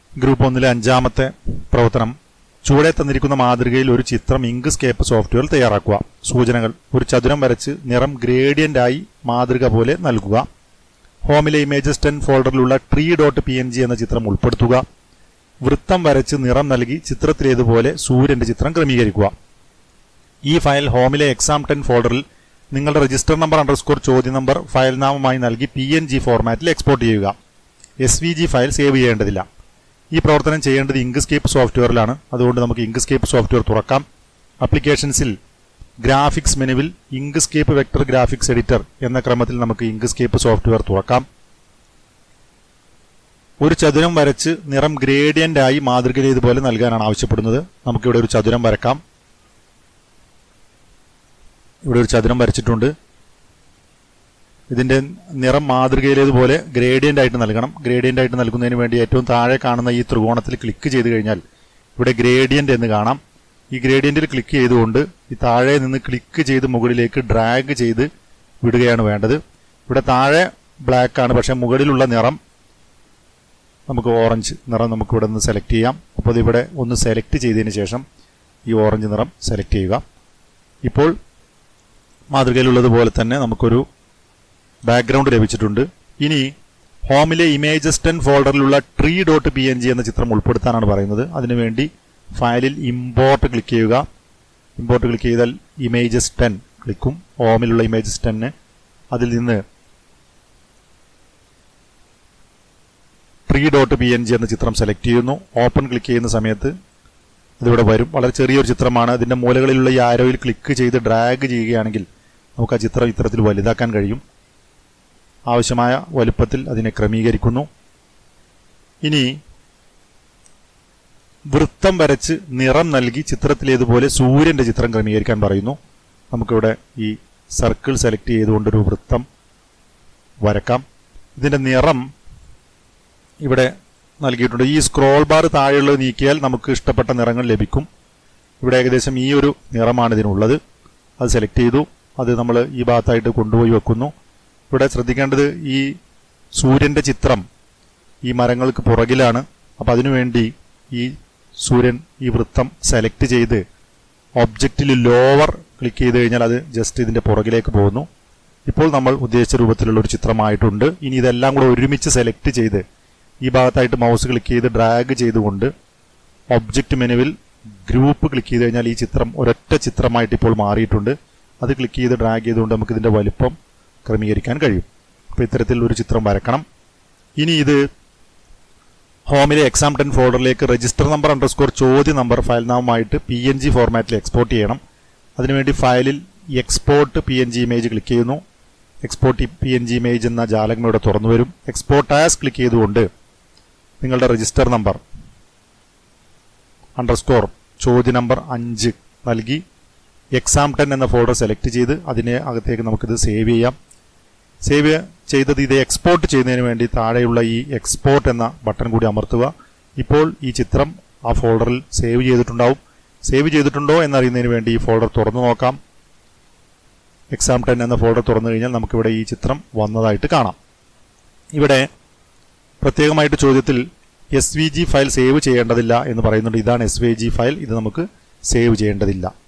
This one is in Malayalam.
ഗ്രൂപ്പ് ഒന്നിലെ അഞ്ചാമത്തെ പ്രവർത്തനം ചുവടെ തന്നിരിക്കുന്ന മാതൃകയിൽ ഒരു ചിത്രം ഇങ്ക്സ്കേപ്പ് സോഫ്റ്റ്വെയർ തയ്യാറാക്കുക സൂചനകൾ ഒരു ചതുരം വരച്ച് നിറം ഗ്രേഡിയന്റ് ആയി മാതൃക പോലെ നൽകുക ഹോമിലെ ഇമേജസ് ടെൻ ഫോൾഡറിലുള്ള tree dot P N G എന്ന ചിത്രം ഉൾപ്പെടുത്തുക വൃത്തം വരച്ച് നിറം നൽകി ചിത്രത്തിലേതുപോലെ സൂര്യന്റെ ചിത്രം ക്രമീകരിക്കുക ഈ ഫയൽ ഹോമിലെ എക്സാം ടെൻ ഫോൾഡറിൽ നിങ്ങളുടെ രജിസ്റ്റർ നമ്പർ അണ്ടർസ്കോർ ചോദ്യ നമ്പർ ഫയൽ നാമമായി നൽകി പി എൻ ജി ഫോർമാറ്റിൽ എക്സ്പോർട്ട് ചെയ്യുക S V G file save ചെയ്യേണ്ടതില്ല ഈ പ്രവർത്തനം ചെയ്യേണ്ടത് ഇങ്ക്സ്കേപ്പ് സോഫ്റ്റ്വെയറിലാണ് അതുകൊണ്ട് നമുക്ക് ഇങ്ക്സ്കേപ്പ് സോഫ്റ്റ്വെയർ തുറക്കാം അപ്ലിക്കേഷൻസിൽ ഗ്രാഫിക്സ് മെനുവിൽ ഇങ്ക്സ്കേപ്പ് വെക്ടർ ഗ്രാഫിക്സ് എഡിറ്റർ എന്ന ക്രമത്തിൽ നമുക്ക് ഇങ്ക്സ്കേപ്പ് സോഫ്റ്റ്വെയർ തുറക്കാം ഒരു ചതുരം വരച്ച് നിറം ഗ്രേഡിയന്റ് ആയി മാതൃകയിൽ ഇതുപോലെ നൽകാനാണ് ആവശ്യപ്പെടുന്നത് നമുക്കിവിടെ ഒരു ചതുരം വരക്കാം ഇവിടെ ഒരു ചതുരം വരച്ചിട്ടുണ്ട് ഇതിന്റെ നിറം മാതൃകയിലേതുപോലെ ഗ്രേഡിയന്റ് ആയിട്ട് നൽകണം ഗ്രേഡിയന്റ് ആയിട്ട് നൽകുന്നതിന് വേണ്ടി ഏറ്റവും താഴെ കാണുന്ന ഈ ത്രികോണത്തിൽ ക്ലിക്ക് ചെയ്ത് കഴിഞ്ഞാൽ ഇവിടെ ഗ്രേഡിയന്റ് എന്ന് കാണാം ഈ ഗ്രേഡിയന്റിൽ ക്ലിക്ക് ചെയ്തുകൊണ്ട് ഈ താഴെ നിന്ന് ക്ലിക്ക് ചെയ്ത് മുകളിലേക്ക് ഡ്രാഗ് ചെയ്ത് വിടുകയാണ് വേണ്ടത് ഇവിടെ താഴെ ബ്ലാക്ക് ആണ് പക്ഷെ മുകളിലുള്ള നിറം നമുക്ക് ഓറഞ്ച് നിറം നമുക്ക് ഇവിടെ നിന്ന് സെലക്ട് ചെയ്യാം അപ്പോൾ ഇവിടെ ഒന്ന് സെലക്ട് ചെയ്തതിന് ശേഷം ഈ ഓറഞ്ച് നിറം സെലക്ട് ചെയ്യുക ഇപ്പോൾ മാതൃകയിലുള്ളതുപോലെ തന്നെ നമുക്കൊരു ബാക്ക്ഗ്രൗണ്ട് ലഭിച്ചിട്ടുണ്ട് ഇനി ഹോമിലെ ഇമേജസ് ടെൻ ഫോൾഡറിലുള്ള tree dot P N G എന്ന ചിത്രം ഉൾപ്പെടുത്താനാണ് പറയുന്നത് അതിനുവേണ്ടി ഫയലിൽ ഇമ്പോർട്ട് ക്ലിക്ക് ചെയ്യുക ഇമ്പോർട്ട് ക്ലിക്ക് ചെയ്താൽ ഇമേജസ് ടെൻ ക്ലിക്കും ഹോമിലുള്ള ഇമേജസ് ടെന്ന് അതിൽ നിന്ന് tree dot P N G എന്ന ചിത്രം സെലക്ട് ചെയ്യുന്നു ഓപ്പൺ ക്ലിക്ക് ചെയ്യുന്ന സമയത്ത് ഇതിവിടെ വരും വളരെ ചെറിയൊരു ചിത്രമാണ് അതിന്റെ മൂലകളിലുള്ള ഈ ആരോയിൽ ക്ലിക്ക് ചെയ്ത് ഡ്രാഗ് ചെയ്യുകയാണെങ്കിൽ നമുക്ക് ആ ചിത്രം ഇത്തരത്തിൽ വലുതാക്കാൻ കഴിയും ആവശ്യമായ വലുപ്പത്തിൽ അതിനെ ക്രമീകരിക്കുന്നു ഇനി വൃത്തം വരച്ച് നിറം നൽകി ചിത്രത്തിലേതുപോലെ സൂര്യന്റെ ചിത്രം ക്രമീകരിക്കാൻ പറയുന്നു നമുക്കിവിടെ ഈ സർക്കിൾ സെലക്ട് ചെയ്തുകൊണ്ടൊരു വൃത്തം വരക്കാം ഇതിന്റെ നിറം ഇവിടെ നൽകിയിട്ടുണ്ട് ഈ സ്ക്രോൾ ബാർ താഴെയുള്ളത് നീക്കിയാൽ നമുക്ക് ഇഷ്ടപ്പെട്ട നിറങ്ങൾ ലഭിക്കും ഇവിടെ ഏകദേശം ഈ ഒരു നിറമാണ് ഇതിനുള്ളത് അത് സെലക്ട് ചെയ്തു അത് നമ്മൾ ഈ ഭാഗത്തായിട്ട് കൊണ്ടുപോയി വെക്കുന്നു ഇവിടെ ശ്രദ്ധിക്കേണ്ടത് ഈ സൂര്യന്റെ ചിത്രം ഈ മരങ്ങൾക്ക് പുറകിലാണ് അപ്പം അതിനുവേണ്ടി ഈ സൂര്യൻ ഈ വൃത്തം സെലക്ട് ചെയ്ത് ഒബ്ജക്റ്റിൽ ലോവർ ക്ലിക്ക് ചെയ്ത് കഴിഞ്ഞാൽ അത് ജസ്റ്റ് ഇതിന്റെ പുറകിലേക്ക് പോകുന്നു ഇപ്പോൾ നമ്മൾ ഉദ്ദേശിച്ച രൂപത്തിലുള്ള ഒരു ചിത്രമായിട്ടുണ്ട് ഇനി ഇതെല്ലാം കൂടെ ഒരുമിച്ച് സെലക്ട് ചെയ്ത് ഈ ഭാഗത്തായിട്ട് മൗസ് ക്ലിക്ക് ചെയ്ത് ഡ്രാഗ് ചെയ്തുകൊണ്ട് ഒബ്ജക്റ്റ് മെനുവിൽ ഗ്രൂപ്പ് ക്ലിക്ക് ചെയ്ത് കഴിഞ്ഞാൽ ഈ ചിത്രം ഒരൊറ്റ ചിത്രമായിട്ട് ഇപ്പോൾ മാറിയിട്ടുണ്ട് അത് ക്ലിക്ക് ചെയ്ത് ഡ്രാഗ് ചെയ്തുകൊണ്ട് നമുക്ക് ഇതിന്റെ വലിപ്പം ക്രമീകരിക്കാൻ കഴിയും അപ്പോൾ ഇത്തരത്തിൽ ഒരു ചിത്രം വരക്കണം ഇനി ഇത് ഹോമിലെ എക്സാം ടെൻ ഫോൾഡറിലേക്ക് രജിസ്റ്റർ നമ്പർ അണ്ടർസ്കോർ ചോദ്യ നമ്പർ ഫയൽ നാമമായിട്ട് പി എൻ ജി ഫോർമാറ്റിൽ എക്സ്പോർട്ട് ചെയ്യണം അതിനുവേണ്ടി ഫയലിൽ export P N G image click ചെയ്യുന്നു export P N G image എന്ന ജാലകം ഇവിടെ തുറന്നു വരും എക്സ്പോർട്ട് ആസ് ക്ലിക്ക് ചെയ്തുകൊണ്ട് നിങ്ങളുടെ രജിസ്റ്റർ നമ്പർ അണ്ടർസ്കോർ ചോദ്യ നമ്പർ അഞ്ച് നൽകി എക്സാം ടെൻ എന്ന ഫോൾഡർ സെലക്ട് ചെയ്ത് അതിനെ അകത്തേക്ക് നമുക്കിത് സേവ് ചെയ്യാം സേവ് ചെയ്തത് ഇത് എക്സ്പോർട്ട് ചെയ്യുന്നതിന് വേണ്ടി താഴെയുള്ള ഈ എക്സ്പോർട്ട് എന്ന ബട്ടൺ കൂടി അമർത്തുക ഇപ്പോൾ ഈ ചിത്രം ആ ഫോൾഡറിൽ സേവ് ചെയ്തിട്ടുണ്ടാവും സേവ് ചെയ്തിട്ടുണ്ടോ എന്നറിയുന്നതിന് വേണ്ടി ഈ ഫോൾഡർ തുറന്നു നോക്കാം എക്സാം ടെൻ എന്ന ഫോൾഡർ തുറന്നു കഴിഞ്ഞാൽ നമുക്കിവിടെ ഈ ചിത്രം വന്നതായിട്ട് കാണാം ഇവിടെ പ്രത്യേകമായിട്ട് ചോദ്യത്തിൽ S V G file save ചെയ്യേണ്ടതില്ല എന്ന് പറയുന്നുണ്ട് ഇതാണ് എസ് വി ജി ഫയൽ ഇത് നമുക്ക് സേവ് ചെയ്യേണ്ടതില്ല